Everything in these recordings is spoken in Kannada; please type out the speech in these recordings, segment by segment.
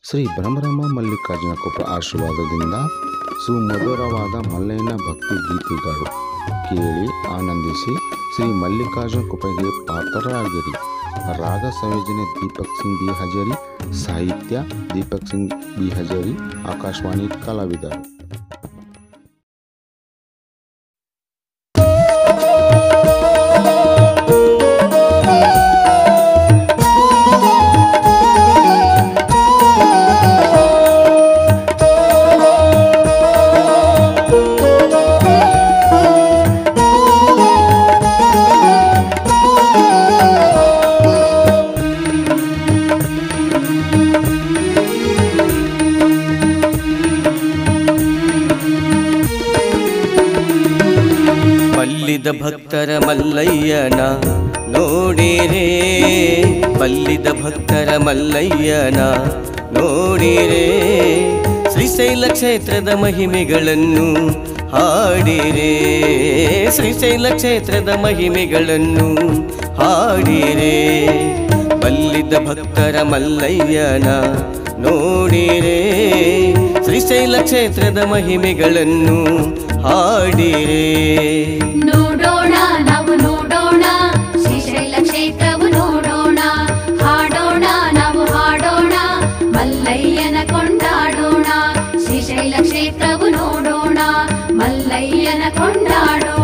ಶ್ರೀ ಭ್ರಮರಮ ಮಲ್ಲಿಕಾರ್ಜುನ ಕೊಪ್ಪ ಆಶೀರ್ವಾದದಿಂದ ಸುಮಧುರವಾದ ಮಲ್ಲಯ್ಯನ ಭಕ್ತಿ ಗೀತೆಗಳು ಕೇಳಿ ಆನಂದಿಸಿ ಶ್ರೀ ಮಲ್ಲಿಕಾರ್ಜುನ ಕೃಪೆಗೆ ಪಾತ್ರರಾಗಿರಿ ರಾಗ ಸಂಯೋಜನೆ ದೀಪಕ್ ಸಿಂಗ್ ಬಿ ಹಜರಿ ಸಾಹಿತ್ಯ ದೀಪಕ್ ಸಿಂಗ್ ಬಿ ಹಜರಿ ಆಕಾಶವಾಣಿ ಕಲಾವಿದರು ಬಲ್ಲಿದ ಭಕ್ತರ ಮಲ್ಲಯ್ಯನ ನೋಡಿರೇ ಬಲ್ಲಿದ ಭಕ್ತರ ಮಲ್ಲಯ್ಯನ ನೋಡಿರೇ ಶ್ರೀಶೈಲ ಕ್ಷೇತ್ರದ ಮಹಿಮೆಗಳನ್ನು ಹಾಡಿರೇ ಶ್ರೀಶೈಲ ಕ್ಷೇತ್ರದ ಮಹಿಮೆಗಳನ್ನು ಹಾಡಿರೇ ಬಲ್ಲಿದ ಭಕ್ತರ ಮಲ್ಲಯ್ಯನ ನೋಡಿರೇ ಶ್ರೀಶೈಲ ಕ್ಷೇತ್ರದ ಮಹಿಮೆಗಳನ್ನು ಹಾಡಿರೇ ನೋಡೋಣ ನಾವು ನೋಡೋಣ ಶ್ರೀಶೈಲ ಕ್ಷೇತ್ರವು ನೋಡೋಣ ಹಾಡೋಣ ನಾವು ಹಾಡೋಣ ಮಲ್ಲಯ್ಯನ ಕೊಂಡಾಡೋಣ ಶ್ರೀಶೈಲ ಕ್ಷೇತ್ರವು ನೋಡೋಣ ಮಲ್ಲಯ್ಯನ ಕೊಂಡಾಡೋಣ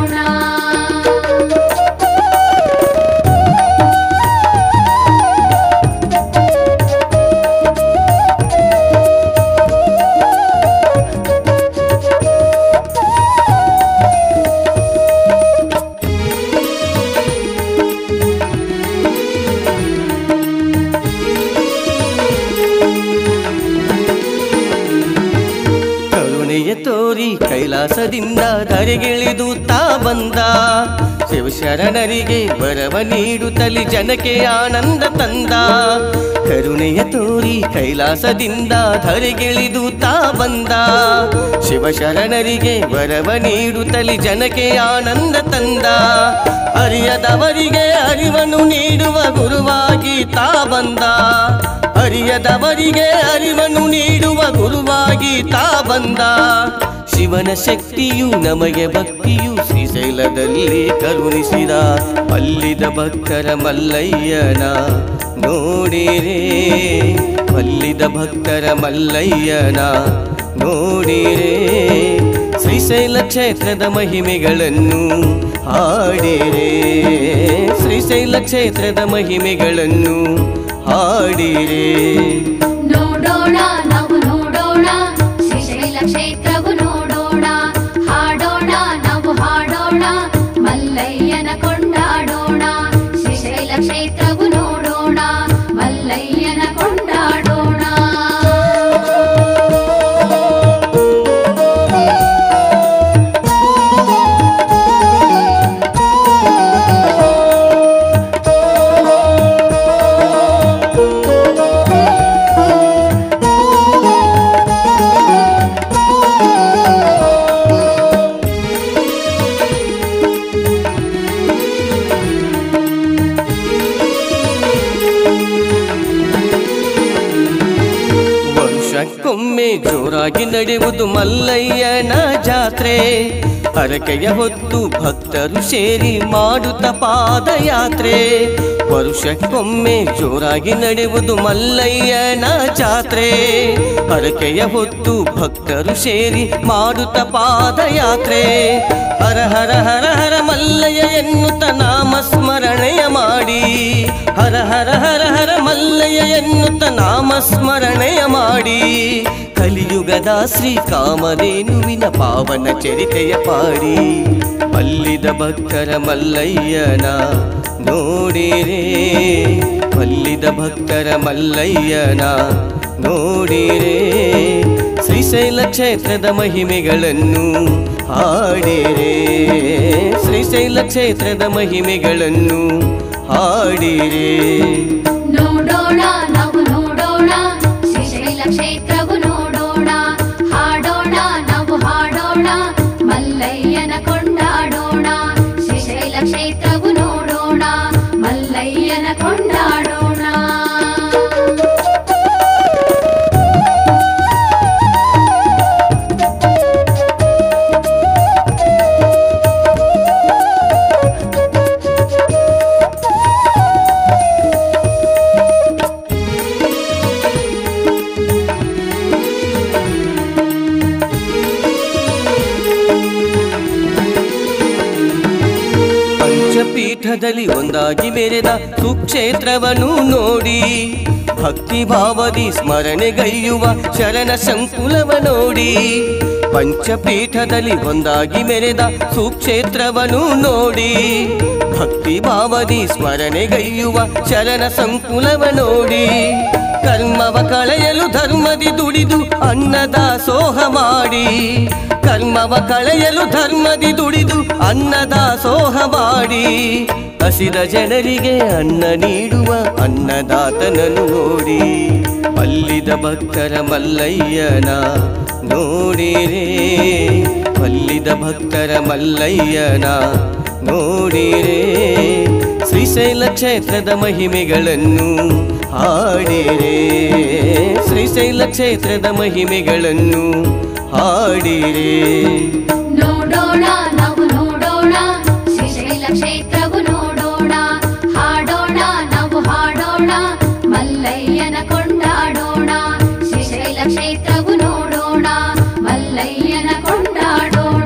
ಕರುಣೆಯ ತೋರಿ ಕೈಲಾಸದಿಂದ ಧರೆಗಿಳಿದು ತಾ ಬಂದ ಶಿವಶರಣರಿಗೆ ವರವ ನೀಡುತ್ತಲಿ ಜನಕ್ಕೆ ಆನಂದ ತಂದ ಕರುಣೆಯ ತೋರಿ ಕೈಲಾಸದಿಂದ ಧರೆಗಿಳಿದು ತಾ ಬಂದ ಶಿವಶರಣರಿಗೆ ವರವ ನೀಡುತ್ತಲಿ ಜನಕ್ಕೆ ಆನಂದ ತಂದ ಅರಿಯದವರಿಗೆ ಅರಿವನ್ನು ನೀಡುವ ಗುರುವಾಗಿ ತಾ ಬಂದ ಅರಿಯದವರಿಗೆ ಅರಿವನ್ನು ನೀಡುವ ಗುರುವಾಗಿ ತಾ ಬಂದ ಶಿವನ ಶಕ್ತಿಯು ನಮಗೆ ಭಕ್ತಿಯು ಶ್ರೀಶೈಲದಲ್ಲಿ ಕರುಣಿಸಿದ ಮಲ್ಲಿದ ಭಕ್ತರ ಮಲ್ಲಯ್ಯನ ನೋಡಿರೇ ಮಲ್ಲಿದ ಭಕ್ತರ ಮಲ್ಲಯ್ಯನ ನೋಡಿರೇ ಶ್ರೀಶೈಲ ಕ್ಷೇತ್ರದ ಮಹಿಮೆಗಳನ್ನು ಹಾಡಿರೇ ಶ್ರೀಶೈಲ ಕ್ಷೇತ್ರದ ಮಹಿಮೆಗಳನ್ನು ಹಾಡಿರೇ ನೋಡೋಣ ನಾವು ನೋಡೋಣ ಶ್ರೀಶೈಲ ಕ್ಷೇತ್ರವು ನೋಡೋಣ ಹಾಡೋಣ ನಾವು ಹಾಡೋಣ ಮಲ್ಲಯ್ಯನ ಕೊಂಡಾಡೋಣ ಶ್ರೀಶೈಲ ಕ್ಷೇತ್ರವು ನೋಡೋಣ ಮಲ್ಲಯ್ಯನ ಕೊಂಡಾಡೋಣ ವರ್ಷಕ್ಕೊಮ್ಮೆ ಜೋರಾಗಿ ನಡೆಯುವುದು ಮಲ್ಲಯ್ಯನ ಜಾತ್ರೆ ಹರಕೆಯ ಹೊತ್ತು ಭಕ್ತರು ಸೇರಿ ಮಾಡುತ್ತ ಪಾದಯಾತ್ರೆ ವರುಷಕ್ಕೊಮ್ಮೆ ಜೋರಾಗಿ ನಡೆಯುವುದು ಮಲ್ಲಯ್ಯನ ಜಾತ್ರೆ ಹರಕೆಯ ಹೊತ್ತು ಭಕ್ತರು ಸೇರಿ ಮಾಡುತ್ತ ಪಾದಯಾತ್ರೆ ಹರ ಹರ ಹರ ಹರ ಮಲ್ಲಯ್ಯ ಎನ್ನುತ್ತ ನಾಮ ಸ್ಮರಣೆಯ ಮಾಡಿ ಹರ ಹರ ಹರ ಹರ ಮಲ್ಲಯ್ಯ ಎನ್ನುತ್ತ ನಾಮ ಸ್ಮರಣೆಯ ಮಾಡಿ ಕಲಿಯುಗದ ಶ್ರೀ ಕಾಮಧೇನುವಿನ ಪಾವನ ಚರಿತೆಯ ಪಾಡಿ ಮಲ್ಲಿದ ಭಕ್ತರ ಮಲ್ಲಯ್ಯನ ನೋಡಿರೇ ಮಲ್ಲಿದ ಭಕ್ತರ ಮಲ್ಲಯ್ಯನ ನೋಡಿರೇ ಶ್ರೀಶೈಲ ಕ್ಷೇತ್ರದ ಮಹಿಮೆಗಳನ್ನು ಹಾಡಿರೇ ಶ್ರೀಶೈಲ ಕ್ಷೇತ್ರದ ಮಹಿಮೆಗಳನ್ನು ಹಾಡಿರೇ ನೋಡೋಣ ನಾವು ನೋಡೋಣ ಶ್ರೀಶೈಲ ಕ್ಷೇತ್ರವು ನೋಡೋಣ ಹಾಡೋಣ ನಾವು ಹಾಡೋಣ ಮಲ್ಲಯ್ಯನ ಕೊಂಡಾಡೋಣ ಶ್ರೀಶೈಲ ಕ್ಷೇತ್ರವು ನೋಡೋಣ ಮಲ್ಲಯ್ಯನ ಕೊಂಡಾಡೋಣ ಪೀಠದಲ್ಲಿ ಒಂದಾಗಿ ಬೆರೆದ ಸುಕ್ಷೇತ್ರವನ್ನು ನೋಡಿ ಭಕ್ತಿ ಭಾವದಿ ಸ್ಮರಣೆಗೈಯುವ ಶರಣ ಸಂಕುಲವ ನೋಡಿ ಪಂಚಪೀಠದಲ್ಲಿ ಒಂದಾಗಿ ಮೆರೆದ ಸುಕ್ಷೇತ್ರವನ್ನು ನೋಡಿ ಭಕ್ತಿ ಭಾವದಿ ಸ್ಮರಣೆಗೈಯುವ ಶರಣ ಸಂಕುಲವ ನೋಡಿ ಕರ್ಮವ ಕಳೆಯಲು ಧರ್ಮದಿ ದುಡಿದು ಅನ್ನದಾಸೋಹ ಮಾಡಿ ಕರ್ಮವ ಕಳೆಯಲು ಧರ್ಮದಿ ದುಡಿದು ಅನ್ನದಾಸೋಹ ಮಾಡಿ ಹಸಿದ ಜನರಿಗೆ ಅನ್ನ ನೀಡುವ ಅನ್ನದಾತನನ್ನು ನೋಡಿ ಅಲ್ಲಿದ ಭಕ್ತರ ಮಲ್ಲಯ್ಯನ ನೋಡಿರೇ ಅಲ್ಲಿದ ಭಕ್ತರ ಮಲ್ಲಯ್ಯನ ನೋಡಿರೇ ಶ್ರೀಶೈಲ ಕ್ಷೇತ್ರದ ಮಹಿಮೆಗಳನ್ನು ಹಾಡಿರೇ ಶ್ರೀಶೈಲ ಕ್ಷೇತ್ರದ ಮಹಿಮೆಗಳನ್ನು ಹಾಡಿರೇ ನೋಡೋಣ ನಾವು ನೋಡೋಣ ಶ್ರೀಶೈಲ ಕ್ಷೇತ್ರವು ನೋಡೋಣ ಹಾಡೋಣ ನಾವು ಹಾಡೋಣ ಮಲ್ಲಯ್ಯನ ಕೊಂಡಾಡೋಣ ಶ್ರೀಶೈಲ ಕ್ಷೇತ್ರವು ನೋಡೋಣ ಮಲ್ಲಯ್ಯನ ಕೊಂಡಾಡೋಣ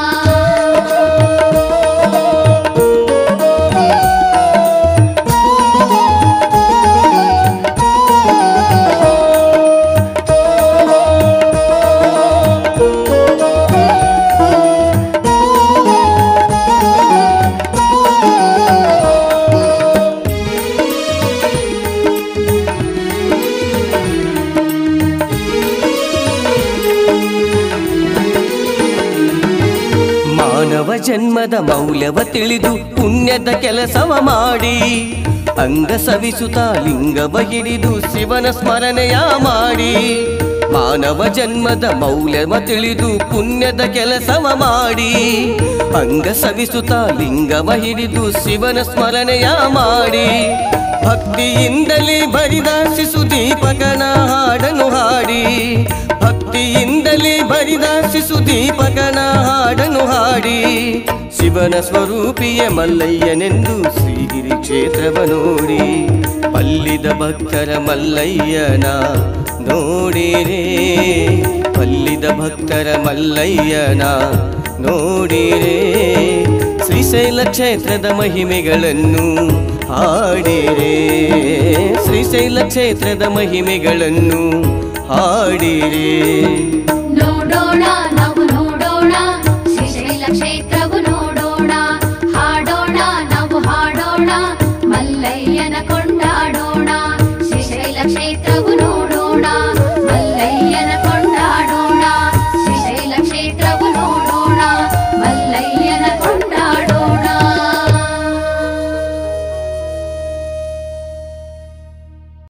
ಮಾನವ ಜನ್ಮದ ಮೌಲ್ಯವ ತಿಳಿದು ಪುಣ್ಯದ ಕೆಲಸವ ಮಾಡಿ ಅಂಗ ಸವಿಸುತ್ತ ಲಿಂಗವ ಹಿಡಿದು ಶಿವನ ಸ್ಮರಣೆಯ ಮಾಡಿ ಮಾನವ ಜನ್ಮದ ಮೌಲ್ಯವ ತಿಳಿದು ಪುಣ್ಯದ ಕೆಲಸವ ಮಾಡಿ ಅಂಗ ಸವಿಸುತ್ತ ಲಿಂಗವ ಹಿಡಿದು ಶಿವನ ಸ್ಮರಣೆಯ ಮಾಡಿ ಭಕ್ತಿಯಿಂದಲೇ ಬರಿದ ಶಿಶು ದೀಪಕನ ಹಾಡನ್ನು ಹಾಡಿ ಭಕ್ತಿಯಿಂದಲೇ ಬರಿದ ಶಿಶು ದೀಪಕನ ಹಾಡನ್ನು ಹಾಡಿ ಶಿವನ ಸ್ವರೂಪಿಯ ಮಲ್ಲಯ್ಯನೆಂದು ಶ್ರೀಗಿರಿ ಕ್ಷೇತ್ರವ ನೋಡಿ ಪಲ್ಲಿದ ಭಕ್ತರ ಮಲ್ಲಯ್ಯನ ನೋಡಿರೇ ಪಲ್ಲಿದ ಭಕ್ತರ ಮಲ್ಲಯ್ಯನ ನೋಡಿರೇ ಶ್ರೀಶೈಲ ಕ್ಷೇತ್ರದ ಮಹಿಮೆಗಳನ್ನು ಹಾಡಿರೇ ಶ್ರೀಶೈಲ ಕ್ಷೇತ್ರದ ಮಹಿಮೆಗಳನ್ನು ಹಾಡಿರೇ ನೋಡೋಣ ನಾವು ನೋಡೋಣ ಶ್ರೀಶೈಲ ಕ್ಷೇತ್ರವು ನೋಡೋಣ ಹಾಡೋಣ ನಾವು ಹಾಡೋಣ ಮಲ್ಲಯ್ಯನ ಕೊಂಡಾಡೋಣ